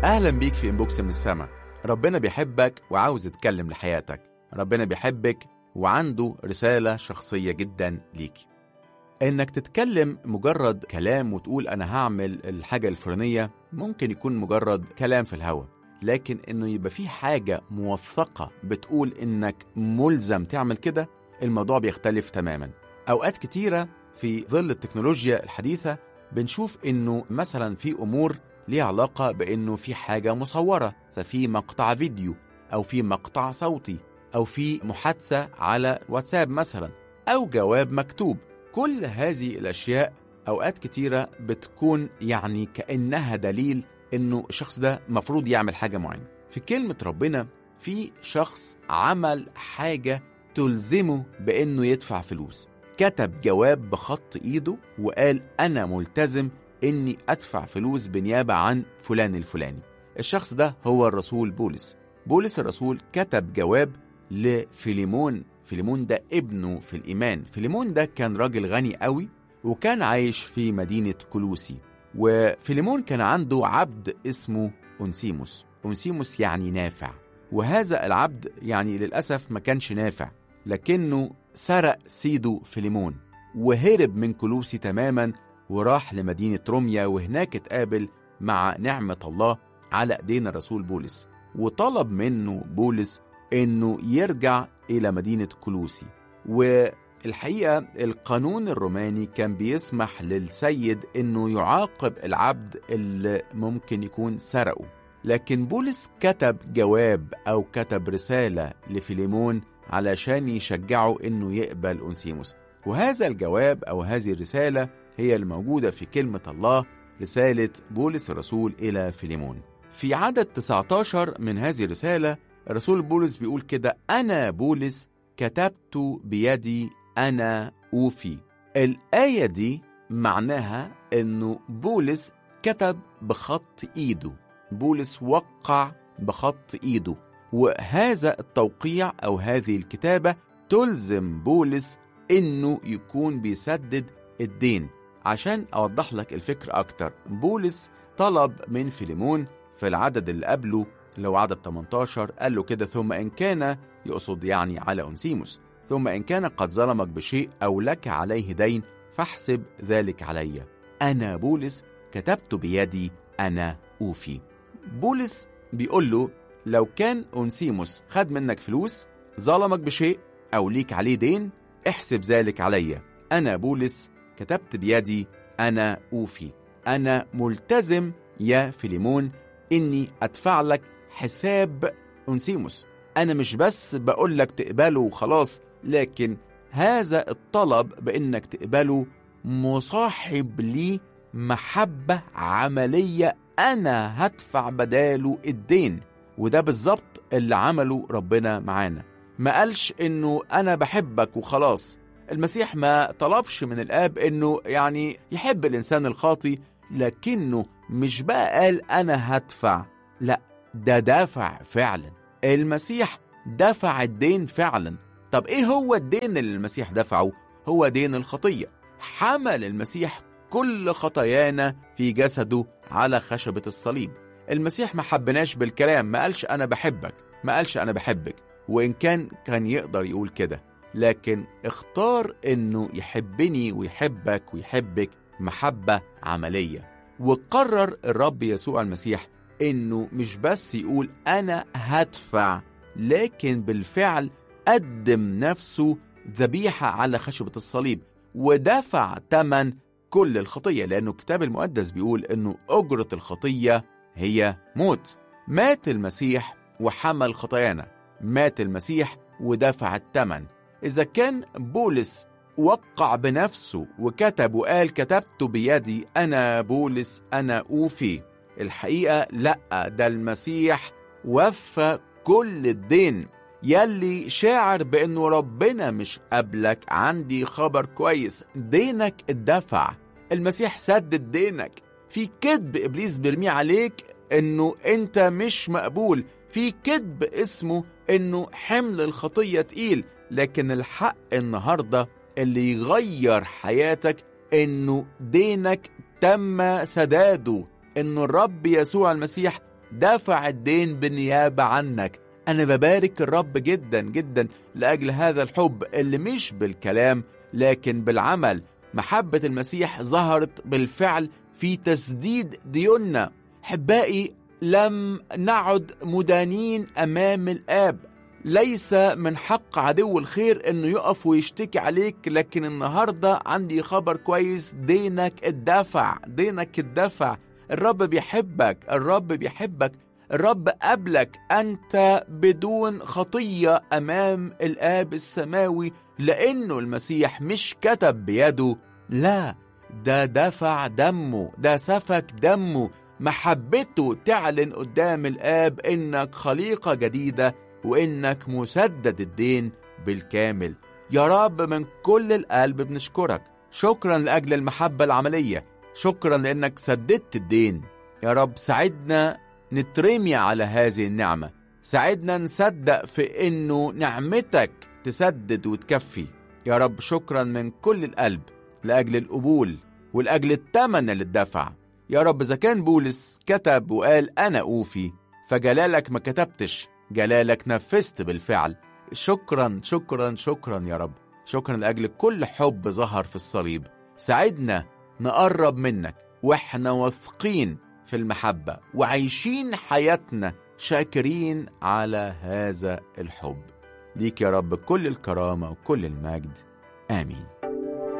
أهلا بيك في إنبوكس من السما ربنا بيحبك وعاوز يتكلم لحياتك ربنا بيحبك وعنده رسالة شخصية جدا ليك إنك تتكلم مجرد كلام وتقول أنا هعمل الحاجة الفلانية ممكن يكون مجرد كلام في الهوا لكن إنه يبقى في حاجة موثقة بتقول إنك ملزم تعمل كده الموضوع بيختلف تماما أوقات كتيرة في ظل التكنولوجيا الحديثة بنشوف إنه مثلا في أمور ليها علاقة بإنه في حاجة مصورة ففي مقطع فيديو أو في مقطع صوتي أو في محادثة على واتساب مثلا أو جواب مكتوب كل هذه الأشياء أوقات كتيرة بتكون يعني كأنها دليل إنه الشخص ده مفروض يعمل حاجة معينة في كلمة ربنا في شخص عمل حاجة تلزمه بإنه يدفع فلوس كتب جواب بخط إيده وقال أنا ملتزم إني أدفع فلوس بنيابة عن فلان الفلاني الشخص ده هو الرسول بولس بولس الرسول كتب جواب لفيليمون فيليمون ده ابنه في الإيمان فيليمون ده كان راجل غني قوي وكان عايش في مدينة كلوسي وفيليمون كان عنده عبد اسمه أونسيموس أونسيموس يعني نافع وهذا العبد يعني للأسف ما كانش نافع لكنه سرق سيده فيليمون وهرب من كلوسي تماما وراح لمدينة روميا وهناك اتقابل مع نعمة الله على ايدين الرسول بولس وطلب منه بولس انه يرجع الى مدينة كلوسي والحقيقة القانون الروماني كان بيسمح للسيد انه يعاقب العبد اللي ممكن يكون سرقه لكن بولس كتب جواب او كتب رسالة لفيليمون علشان يشجعه انه يقبل أنسيموس وهذا الجواب او هذه الرسالة هي الموجودة في كلمة الله رسالة بولس الرسول إلى فيليمون في عدد 19 من هذه الرسالة الرسول بولس بيقول كده أنا بولس كتبت بيدي أنا أوفي الآية دي معناها أنه بولس كتب بخط إيده بولس وقع بخط إيده وهذا التوقيع أو هذه الكتابة تلزم بولس أنه يكون بيسدد الدين عشان أوضح لك الفكر أكتر بولس طلب من فيليمون في العدد اللي قبله لو عدد 18 قال له كده ثم إن كان يقصد يعني على أنسيموس ثم إن كان قد ظلمك بشيء أو لك عليه دين فاحسب ذلك علي أنا بولس كتبت بيدي أنا أوفي بولس بيقول له لو كان أنسيموس خد منك فلوس ظلمك بشيء أو ليك عليه دين احسب ذلك علي أنا بولس كتبت بيدي أنا أوفي أنا ملتزم يا فيليمون إني أدفع لك حساب أنسيموس أنا مش بس بقول لك تقبله وخلاص لكن هذا الطلب بإنك تقبله مصاحب لي محبة عملية أنا هدفع بداله الدين وده بالظبط اللي عمله ربنا معانا ما قالش إنه أنا بحبك وخلاص المسيح ما طلبش من الآب إنه يعني يحب الإنسان الخاطي لكنه مش بقى قال أنا هدفع لا ده دافع فعلا المسيح دفع الدين فعلا طب إيه هو الدين اللي المسيح دفعه؟ هو دين الخطية حمل المسيح كل خطايانا في جسده على خشبة الصليب المسيح ما حبناش بالكلام ما قالش أنا بحبك ما قالش أنا بحبك وإن كان كان يقدر يقول كده لكن اختار انه يحبني ويحبك ويحبك محبة عملية وقرر الرب يسوع المسيح انه مش بس يقول انا هدفع لكن بالفعل قدم نفسه ذبيحة على خشبة الصليب ودفع ثمن كل الخطية لأنه الكتاب المقدس بيقول أنه أجرة الخطية هي موت مات المسيح وحمل خطايانا مات المسيح ودفع الثمن إذا كان بولس وقع بنفسه وكتب وقال كتبت بيدي أنا بولس أنا أوفي الحقيقة لأ ده المسيح وفى كل الدين يلي شاعر بأنه ربنا مش قبلك عندي خبر كويس دينك اتدفع المسيح سدد دينك في كذب إبليس بيرميه عليك انه انت مش مقبول في كذب اسمه انه حمل الخطيه تقيل لكن الحق النهارده اللي يغير حياتك انه دينك تم سداده انه الرب يسوع المسيح دفع الدين بالنيابة عنك أنا ببارك الرب جدا جدا لأجل هذا الحب اللي مش بالكلام لكن بالعمل محبة المسيح ظهرت بالفعل في تسديد ديوننا حبائي لم نعد مدانين أمام الآب ليس من حق عدو الخير انه يقف ويشتكي عليك لكن النهارده عندي خبر كويس دينك اتدفع دينك اتدفع الرب بيحبك الرب بيحبك الرب قبلك انت بدون خطيه امام الاب السماوي لانه المسيح مش كتب بيده لا ده دفع دمه ده سفك دمه محبته تعلن قدام الاب انك خليقه جديده وانك مسدد الدين بالكامل يا رب من كل القلب بنشكرك شكرا لاجل المحبه العمليه شكرا لانك سددت الدين يا رب ساعدنا نترمي على هذه النعمه ساعدنا نصدق في انه نعمتك تسدد وتكفي يا رب شكرا من كل القلب لاجل القبول ولاجل الثمن اللي اتدفع يا رب اذا كان بولس كتب وقال انا اوفي فجلالك ما كتبتش جلالك نفذت بالفعل شكرا شكرا شكرا يا رب شكرا لاجل كل حب ظهر في الصليب ساعدنا نقرب منك واحنا واثقين في المحبه وعايشين حياتنا شاكرين على هذا الحب ليك يا رب كل الكرامه وكل المجد امين